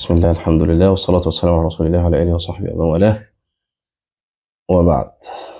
بسم الله الحمد لله والصلاة والسلام على رسول الله وعلى آله وصحبه ومن والاه وبعد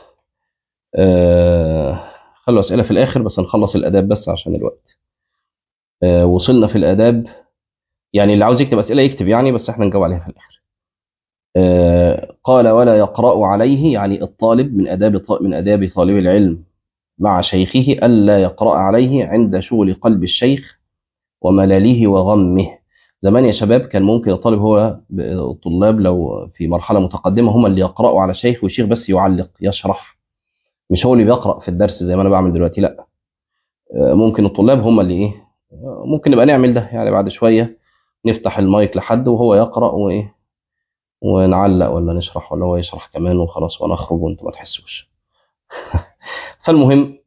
آه خلوا أسئلة في الآخر بس نخلص الآداب بس عشان الوقت آه وصلنا في الآداب يعني اللي عاوز يكتب أسئلة يكتب يعني بس احنا نجاوب عليها في الآخر آه قال ولا يقرأ عليه يعني الطالب من آداب من آداب طالب العلم مع شيخه ألا يقرأ عليه عند شغل قلب الشيخ وملاله وغمه زمان يا شباب كان ممكن الطالب هو الطلاب لو في مرحلة متقدمة هم اللي يقرأوا على شيخ والشيخ بس يعلق يشرح مش هو اللي بيقرأ في الدرس زي ما أنا بعمل دلوقتي لا ممكن الطلاب هم اللي إيه ممكن نبقى نعمل ده يعني بعد شوية نفتح المايك لحد وهو يقرأ وإيه ونعلق ولا نشرح ولا هو يشرح كمان وخلاص ونخرج وانتم ما تحسوش فالمهم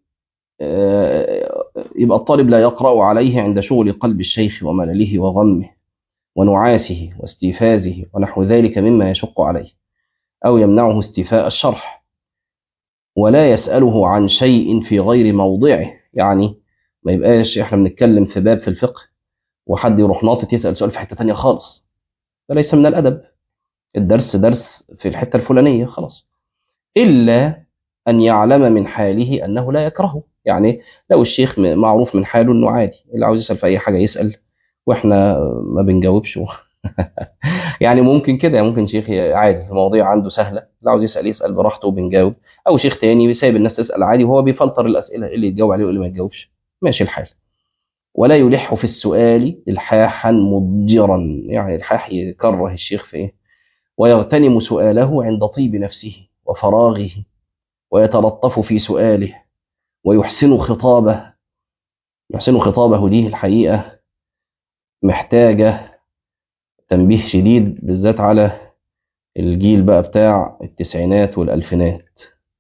يبقى الطالب لا يقرأ عليه عند شغل قلب الشيخ وملله وغمه ونعاسه واستيفازه ونحو ذلك مما يشق عليه أو يمنعه استيفاء الشرح ولا يسأله عن شيء في غير موضعه يعني ما يبقاش احنا بنتكلم في باب في الفقه وحد يروح ناطط يسأل سؤال في حتة تانية خالص ده ليس من الأدب الدرس درس في الحتة الفلانية خلاص إلا أن يعلم من حاله أنه لا يكرهه يعني لو الشيخ معروف من حاله أنه عادي اللي عاوز يسأل في أي حاجة يسأل واحنا ما بنجاوبش يعني ممكن كده ممكن شيخ عادي المواضيع عنده سهله اللي عاوز يسال يسال براحته وبنجاوب او شيخ تاني بيسايب الناس تسال عادي وهو بيفلتر الاسئله اللي يتجاوب عليه واللي ما يتجاوبش ماشي الحال ولا يلح في السؤال الحاحا مضجرا يعني الحاح يكره الشيخ في ايه ويغتنم سؤاله عند طيب نفسه وفراغه ويتلطف في سؤاله ويحسن خطابه يحسن خطابه دي الحقيقه محتاجة تنبيه شديد بالذات على الجيل بقى بتاع التسعينات والألفينات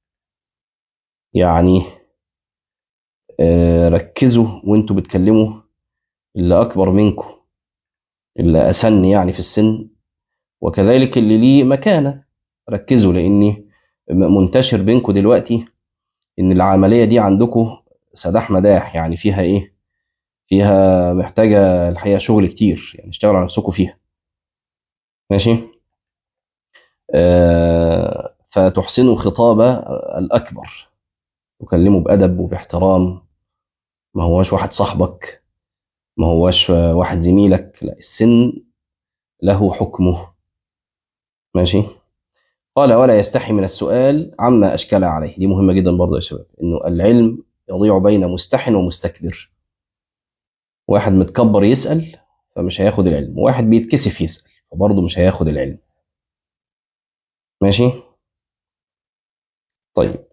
يعني آه ركزوا وانتوا بتكلموا اللي أكبر منكم اللي أسن يعني في السن وكذلك اللي ليه مكانة ركزوا لأني منتشر بينكم دلوقتي إن العملية دي عندكم سداح مداح يعني فيها إيه فيها محتاجة الحقيقة شغل كتير يعني اشتغلوا على نفسكم فيها ماشي آه فتحسنوا خطاب الأكبر تكلموا بأدب وباحترام ما هواش واحد صاحبك ما هواش واحد زميلك لا السن له حكمه ماشي قال ولا يستحي من السؤال عما أشكل عليه دي مهمة جدا برضه يا شباب إنه العلم يضيع بين مستح ومستكبر واحد متكبر يسأل فمش هياخد العلم واحد بيتكسف يسأل فبرضه مش هياخد العلم ماشي طيب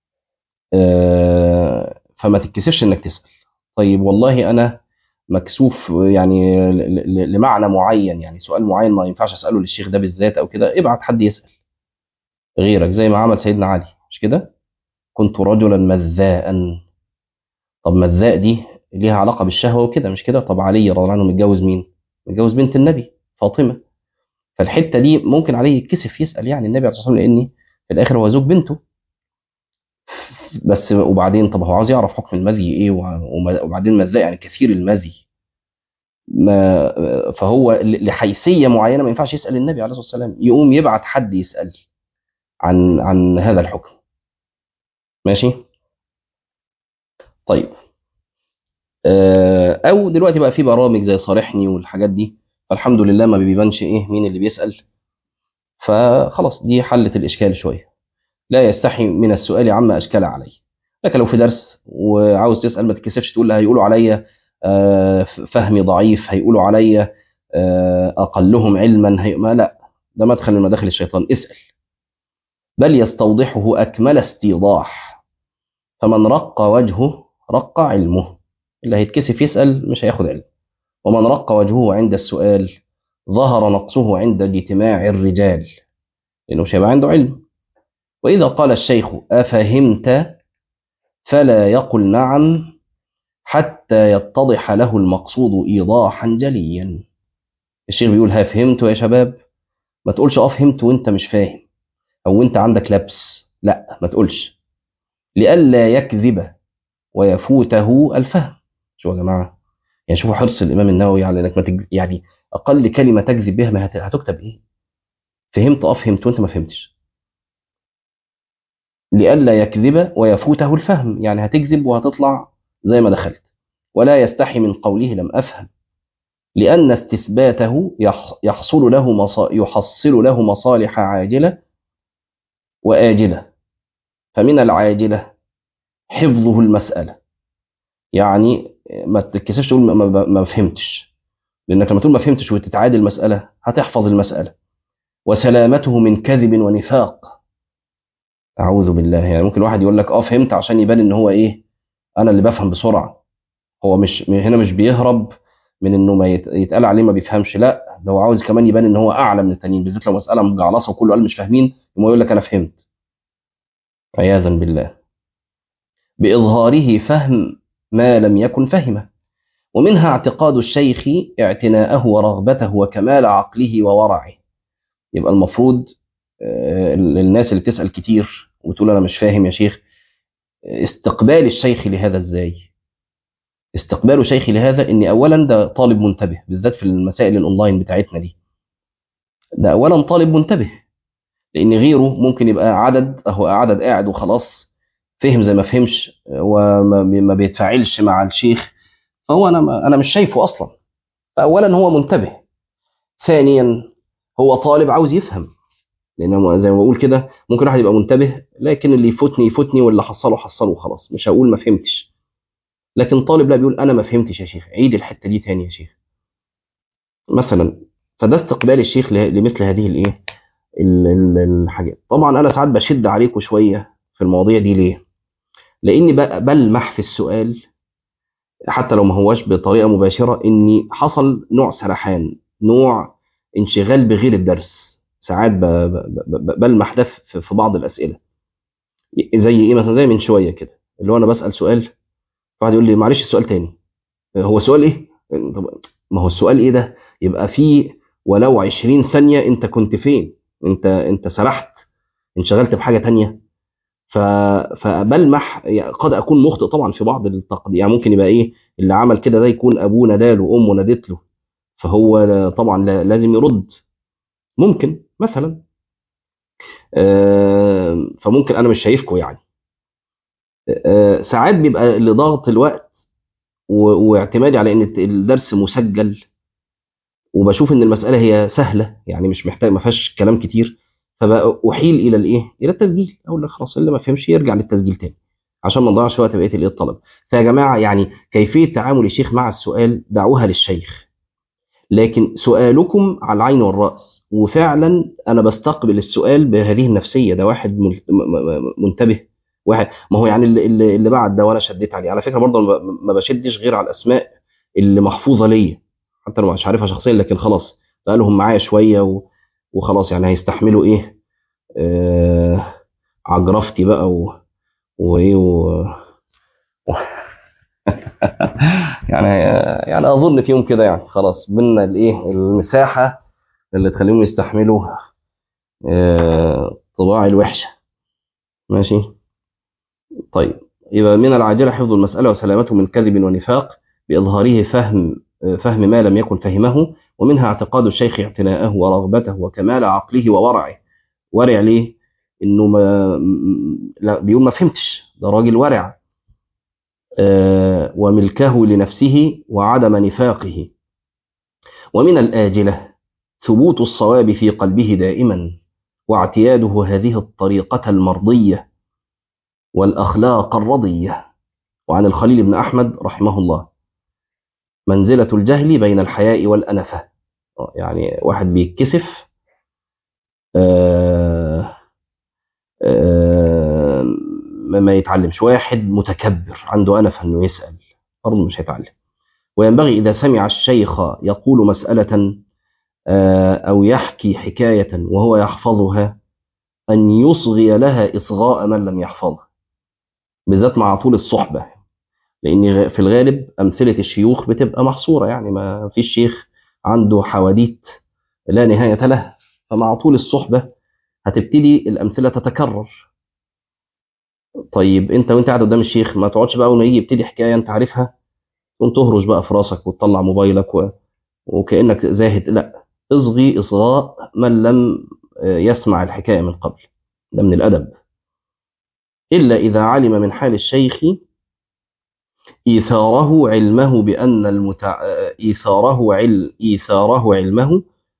آه فما تتكسفش انك تسأل طيب والله انا مكسوف يعني لمعنى معين يعني سؤال معين ما ينفعش اساله للشيخ ده بالذات او كده ابعت حد يسأل غيرك زي ما عمل سيدنا علي مش كده كنت رجلا مذاء طب مذاء دي ليها علاقه بالشهوه وكده مش كده طب علي رضي الله عنه متجوز مين متجوز بنت النبي فاطمه فالحته دي ممكن عليه يتكسف يسال يعني النبي عليه الصلاه والسلام لاني في الاخر هو زوج بنته بس وبعدين طب هو عاوز يعرف حكم المذي ايه وبعدين مذاء يعني كثير المذي ما فهو لحيثيه معينه ما ينفعش يسال النبي عليه الصلاه والسلام يقوم يبعت حد يسال عن عن هذا الحكم ماشي طيب او دلوقتي بقى في برامج زي صارحني والحاجات دي فالحمد لله ما بيبانش ايه مين اللي بيسال فخلاص دي حلت الاشكال شويه لا يستحي من السؤال عما اشكل عليه لكن لو في درس وعاوز تسال ما تتكسفش تقول هيقولوا عليا فهمي ضعيف هيقولوا عليا اقلهم علما هي ما لا ده مدخل من مداخل الشيطان اسال بل يستوضحه اكمل استيضاح فمن رق وجهه رق علمه اللي هيتكسف يسأل مش هياخد علم ومن رق وجهه عند السؤال ظهر نقصه عند اجتماع الرجال لأنه مش هيبقى عنده علم وإذا قال الشيخ أفهمت فلا يقل نعم حتى يتضح له المقصود إيضاحا جليا الشيخ بيقول ها فهمت يا شباب ما تقولش اه فهمت وانت مش فاهم او انت عندك لبس لا ما تقولش لئلا يكذب ويفوته الفهم شوفوا يا جماعه يعني شوفوا حرص الامام النووي على انك ما تج... يعني اقل كلمه تكذب بها ما هت- هتكتب ايه فهمت اه فهمت وانت ما فهمتش لئلا يكذب ويفوته الفهم يعني هتكذب وهتطلع زي ما دخلت ولا يستحي من قوله لم افهم لان استثباته يح- يحصل له مصا- يحصل له مصالح عاجله واجله فمن العاجله حفظه المساله يعني ما تتكسفش تقول ما, ما, ما فهمتش لانك لما تقول ما فهمتش وتتعادل المساله هتحفظ المساله وسلامته من كذب ونفاق اعوذ بالله يعني ممكن واحد يقول لك اه فهمت عشان يبان ان هو ايه انا اللي بفهم بسرعه هو مش هنا مش بيهرب من انه ما يت- يتقال عليه ما بيفهمش لا ده هو عاوز كمان يبان ان هو اعلى من التانيين بالذات لو مساله مجعلصه وكله قال مش فاهمين يقوم يقول لك انا فهمت عياذا بالله باظهاره فهم ما لم يكن فهمه ومنها اعتقاد الشيخ اعتناءه ورغبته وكمال عقله وورعه يبقى المفروض آه، الناس اللي بتسأل كتير وتقول أنا مش فاهم يا شيخ استقبال الشيخ لهذا إزاي استقبال شيخي لهذا إن أولا ده طالب منتبه بالذات في المسائل الأونلاين بتاعتنا دي ده أولا طالب منتبه لأن غيره ممكن يبقى عدد أهو عدد قاعد وخلاص فهم زي ما فهمش وما ما بيتفاعلش مع الشيخ فهو أنا ما أنا مش شايفه أصلا فأولا هو منتبه ثانيا هو طالب عاوز يفهم لان زي ما بقول كده ممكن واحد يبقى منتبه لكن اللي يفوتني يفوتني واللي حصله حصله وخلاص مش هقول ما فهمتش لكن طالب لا بيقول انا ما فهمتش يا شيخ عيد الحته دي تاني يا شيخ مثلا فده استقبال الشيخ له- لمثل هذه الايه ال- ال- الحاجات طبعا انا ساعات بشد عليكم شويه في المواضيع دي ليه لاني ب- بلمح في السؤال حتى لو ما هواش بطريقه مباشره اني حصل نوع سرحان نوع انشغال بغير الدرس ساعات ب- ب- ب- بلمح ده في في بعض الاسئله زي ايه مثلا زي من شويه كده اللي هو انا بسال سؤال واحد يقول لي معلش السؤال تاني هو سؤال ايه طب ما هو السؤال ايه ده يبقى في ولو 20 ثانيه انت كنت فين انت انت سرحت انشغلت بحاجه تانية ف... فبلمح يعني قد اكون مخطئ طبعا في بعض التقدير يعني ممكن يبقى ايه اللي عمل كده ده يكون ابوه ناداله وامه نادت له فهو طبعا لا- لازم يرد ممكن مثلا آه، فممكن انا مش شايفكم يعني آه، ساعات بيبقى لضغط الوقت و- واعتمادي على ان الدرس مسجل وبشوف ان المساله هي سهله يعني مش محتاج ما فيهاش كلام كتير فاحيل الى الايه الى التسجيل اقول لك خلاص اللي ما فهمش يرجع للتسجيل تاني عشان ما نضيعش وقت بقيه الايه الطلب فيا جماعه يعني كيفيه تعامل الشيخ مع السؤال دعوها للشيخ لكن سؤالكم على العين والراس وفعلا انا بستقبل السؤال بهذه النفسيه ده واحد مل- م- م- منتبه واحد ما هو يعني اللي, اللي اللي بعد ده وانا شديت عليه على فكره برضه ما ب- ما بشدش غير على الاسماء اللي محفوظه ليا حتى لو مش عارفها شخصيا لكن خلاص بقالهم معايا شويه و... وخلاص يعني هيستحملوا ايه آه... عجرفتي بقى و... وايه و... يعني يعني اظن فيهم كده يعني خلاص بينا الايه المساحه اللي تخليهم يستحملوا آه... طباعي الوحشه ماشي طيب يبقى من العاجله حفظ المساله وسلامته من كذب ونفاق باظهاره فهم فهم ما لم يكن فهمه ومنها اعتقاد الشيخ اعتناءه ورغبته وكمال عقله وورعه ورع ليه انه ما م- لا بيقول ما فهمتش ده راجل ورع آه، وملكه لنفسه وعدم نفاقه ومن الآجلة ثبوت الصواب في قلبه دائما واعتياده هذه الطريقة المرضية والأخلاق الرضية وعن الخليل بن أحمد رحمه الله منزلة الجهل بين الحياء والأنفة آه، يعني واحد بيتكسف آه، آه، ما ما يتعلمش واحد متكبر عنده أنفة أنه يسأل برضه مش هيتعلم وينبغي إذا سمع الشيخ يقول مسألة آه، أو يحكي حكاية وهو يحفظها أن يصغي لها إصغاء من لم يحفظها بالذات مع طول الصحبة لأن غ- في الغالب أمثلة الشيوخ بتبقى محصورة يعني ما فيش شيخ عنده حواديت لا نهاية لها فمع طول الصحبة هتبتدي الأمثلة تتكرر طيب أنت وأنت قاعد قدام الشيخ ما تقعدش بقى أول ما يجي يبتدي حكاية أنت عارفها تقوم تهرش بقى في راسك وتطلع موبايلك و... وكأنك زاهد لا اصغي إصغاء من لم يسمع الحكاية من قبل ده من الأدب إلا إذا علم من حال الشيخ إيثاره علمه بأن المتع... إيثاره عل... إيثاره علمه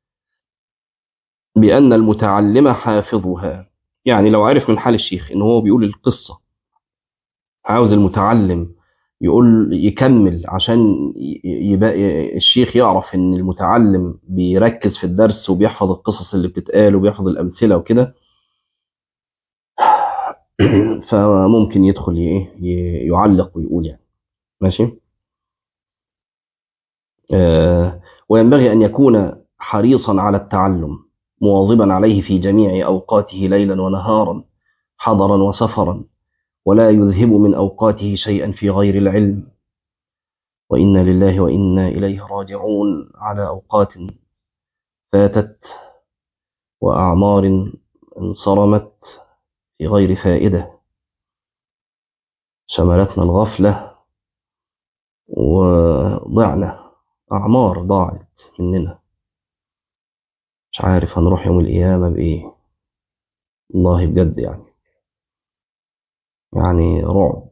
بأن المتعلم حافظها يعني لو عرف من حال الشيخ إن هو بيقول القصة عاوز المتعلم يقول يكمل عشان يبقى الشيخ يعرف ان المتعلم بيركز في الدرس وبيحفظ القصص اللي بتتقال وبيحفظ الامثله وكده فممكن يدخل ايه يعلق ويقول يعني ماشي آه وينبغي ان يكون حريصا على التعلم مواظبا عليه في جميع اوقاته ليلا ونهارا حضرا وسفرا ولا يذهب من أوقاته شيئا في غير العلم وإنا لله وإنا إليه راجعون على أوقات فاتت وأعمار انصرمت في غير فائدة شملتنا الغفلة وضعنا أعمار ضاعت مننا مش عارف هنروح يوم القيامة بإيه والله بجد يعني يعني رعب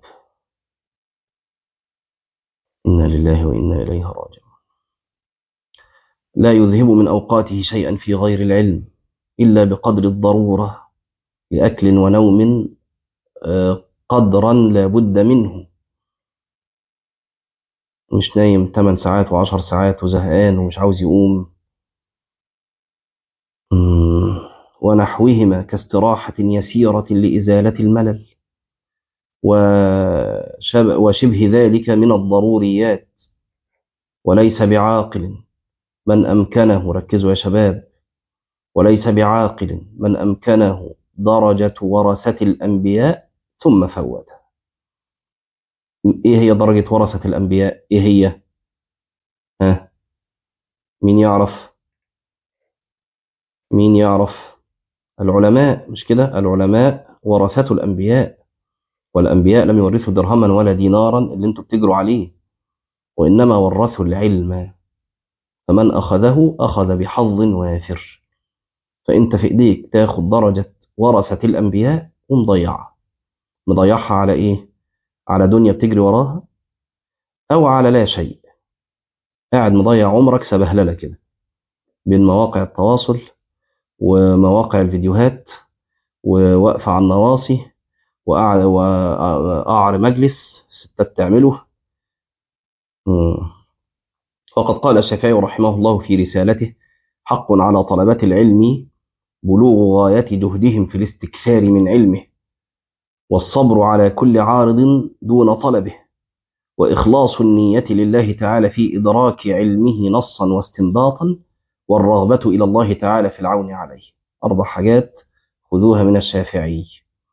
إنا لله وإنا إليه راجعون لا يذهب من أوقاته شيئا في غير العلم إلا بقدر الضرورة لأكل ونوم قدرا لا بد منه مش نايم 8 ساعات و10 ساعات وزهقان ومش عاوز يقوم ونحوهما كاستراحة يسيرة لإزالة الملل وشبه ذلك من الضروريات وليس بعاقل من أمكنه ركزوا يا شباب وليس بعاقل من أمكنه درجة ورثة الأنبياء ثم فوت إيه هي درجة ورثة الأنبياء إيه هي ها مين يعرف مين يعرف العلماء مش كده العلماء ورثة الأنبياء والأنبياء لم يورثوا درهما ولا دينارا اللي انتوا بتجروا عليه وإنما ورثوا العلم فمن أخذه أخذ بحظ وافر فأنت في إيديك تاخد درجة ورثة الأنبياء ومضيعها مضيعها على إيه؟ على دنيا بتجري وراها أو على لا شيء قاعد مضيع عمرك سبهللة كده بين مواقع التواصل ومواقع الفيديوهات ووقف على النواصي وقعر مجلس ستات تعمله وقد قال الشافعي رحمه الله في رسالته حق على طلبة العلم بلوغ غاية جهدهم في الاستكثار من علمه والصبر على كل عارض دون طلبه وإخلاص النية لله تعالى في إدراك علمه نصا واستنباطا والرغبة إلى الله تعالى في العون عليه أربع حاجات خذوها من الشافعي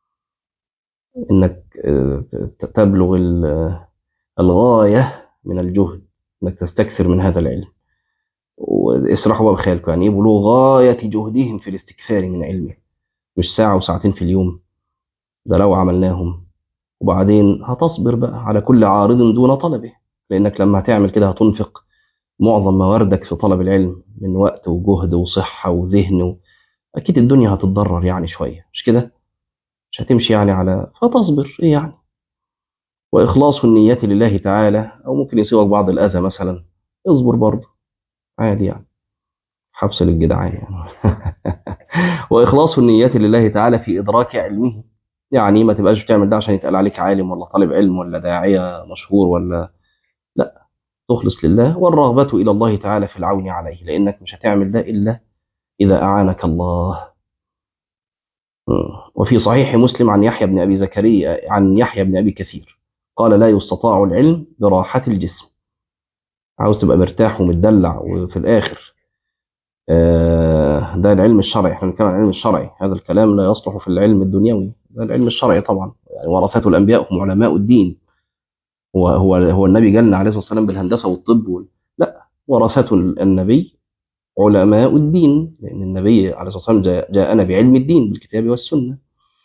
إنك تبلغ الغاية من الجهد إنك تستكثر من هذا العلم واسرحوا بقى بخيالكم يعني يبلغ غاية جهدهم في الاستكثار من علمه مش ساعة وساعتين في اليوم ده لو عملناهم وبعدين هتصبر بقى على كل عارض دون طلبه لأنك لما هتعمل كده هتنفق معظم مواردك في طلب العلم من وقت وجهد وصحة وذهن و... أكيد الدنيا هتتضرر يعني شوية مش كده؟ مش هتمشي يعني على فتصبر إيه يعني؟ وإخلاص النية لله تعالى أو ممكن يصيبك بعض الأذى مثلا اصبر برضه عادي يعني حبس للجدعان يعني وإخلاص النية لله تعالى في إدراك علمه يعني ما تبقاش بتعمل ده عشان يتقال عليك عالم ولا طالب علم ولا داعية مشهور ولا لا تخلص لله والرغبة إلى الله تعالى في العون عليه لأنك مش هتعمل ده إلا إذا أعانك الله وفي صحيح مسلم عن يحيى بن أبي زكريا عن يحيى بن أبي كثير قال لا يستطاع العلم براحة الجسم عاوز تبقى مرتاح ومتدلع وفي الآخر ده العلم الشرعي احنا بنتكلم عن العلم الشرعي هذا الكلام لا يصلح في العلم الدنيوي ده العلم الشرعي طبعا يعني ورثة الأنبياء هم علماء الدين هو هو هو النبي جالنا عليه الصلاة والسلام بالهندسة والطب وال... لا ورثة النبي علماء الدين لأن النبي عليه الصلاة والسلام جاء جاءنا بعلم الدين بالكتاب والسنة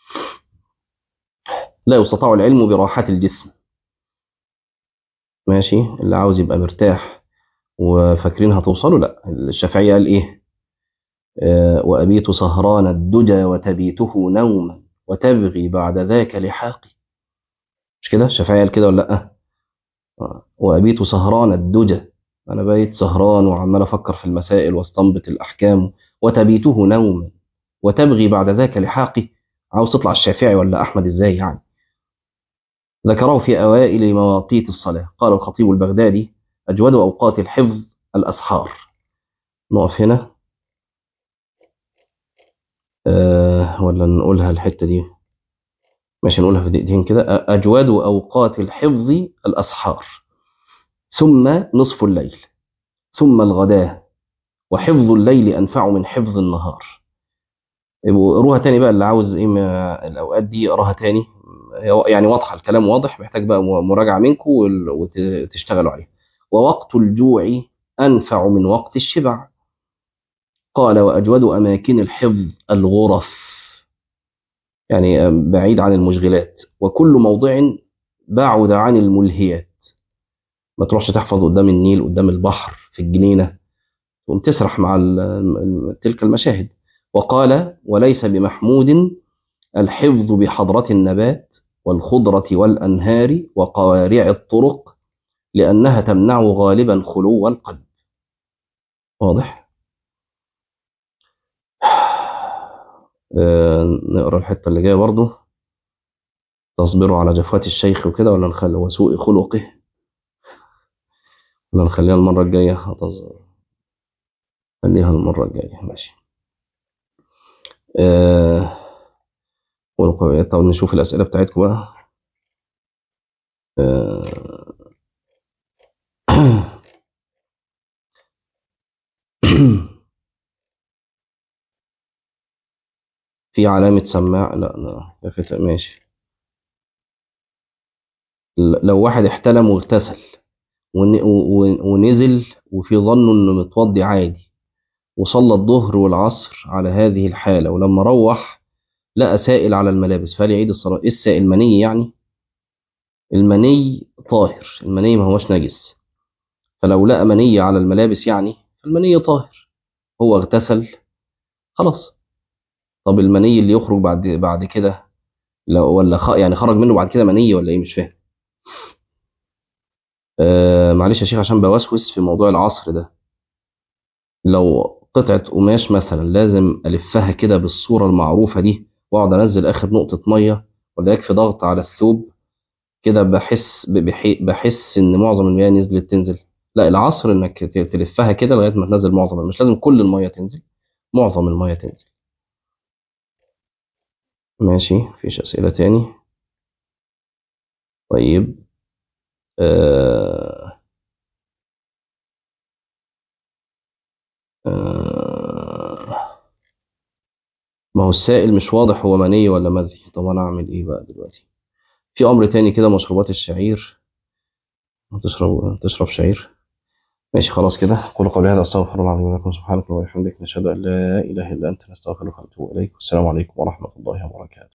لا يستطاع العلم براحة الجسم ماشي اللي عاوز يبقى مرتاح وفاكرين هتوصلوا لا الشافعي قال ايه آه وأبيت سهران الدجى وتبيته نوما وتبغي بعد ذاك لحاقي مش كده الشافعي قال كده ولا لا آه. وأبيت سهران الدجى أنا بقيت سهران وعمال أفكر في المسائل واستنبط الأحكام وتبيته نوما وتبغي بعد ذاك لحاقي عاوز تطلع الشافعي ولا أحمد إزاي يعني ذكره في أوائل مواقيت الصلاة قال الخطيب البغدادي أجود أوقات الحفظ الأسحار نقف هنا أه ولا نقولها الحتة دي ماشي نقولها في دقيقتين كده أجود أوقات الحفظ الأسحار ثم نصف الليل ثم الغداء وحفظ الليل أنفع من حفظ النهار قروها تاني بقى اللي عاوز ايه الأوقات دي يقراها تاني يعني واضحة الكلام واضح محتاج بقى مراجعة منكم وتشتغلوا عليه ووقت الجوع أنفع من وقت الشبع قال وأجود أماكن الحفظ الغرف يعني بعيد عن المشغلات وكل موضع بعد عن الملهيات ما تروحش تحفظ قدام النيل قدام البحر في الجنينة تقوم تسرح مع تلك المشاهد وقال وليس بمحمود الحفظ بحضرة النبات والخضرة والأنهار وقوارع الطرق لأنها تمنع غالبا خلو القلب واضح؟ آه نقرا الحتة اللي جاية برضو تصبروا على جفوات الشيخ وكده ولا نخلي وسوء خلقه ولا نخليها المرة الجاية هتصبر خليها المرة الجاية ماشي آه طب نشوف الأسئلة بتاعتكم بقى آه في علامة سماع لا لا ماشي لو واحد احتلم واغتسل ونزل وفي ظنه انه متوضي عادي وصلى الظهر والعصر على هذه الحالة ولما روح لقى سائل على الملابس فهل يعيد الصلاة ايه السائل مني يعني المني طاهر المني ما هوش نجس فلو لقى مني على الملابس يعني المني طاهر هو اغتسل خلاص طب المني اللي يخرج بعد بعد كده لو ولا خ... يعني خرج منه بعد كده مني ولا ايه مش فاهم آه معلش يا شيخ عشان بوسوس في موضوع العصر ده لو قطعة قماش مثلا لازم ألفها كده بالصورة المعروفة دي وأقعد أنزل آخر نقطة مية ولا يكفي ضغط على الثوب كده بحس بحس إن معظم المياه نزلت تنزل لا العصر إنك تلفها كده لغاية ما تنزل معظم مش لازم كل المية تنزل معظم المية تنزل ماشي مفيش أسئلة تاني طيب آه آه ما هو السائل مش واضح هو مني ولا مذي طب انا اعمل ايه بقى دلوقتي في امر تاني كده مشروبات الشعير تشرب تشرب شعير ماشي خلاص كده قولوا قولي هذا استغفر الله العظيم ولكم سبحانك اللهم وبحمدك نشهد ان لا اله الا انت نستغفرك ونتوب اليك والسلام عليكم ورحمه الله وبركاته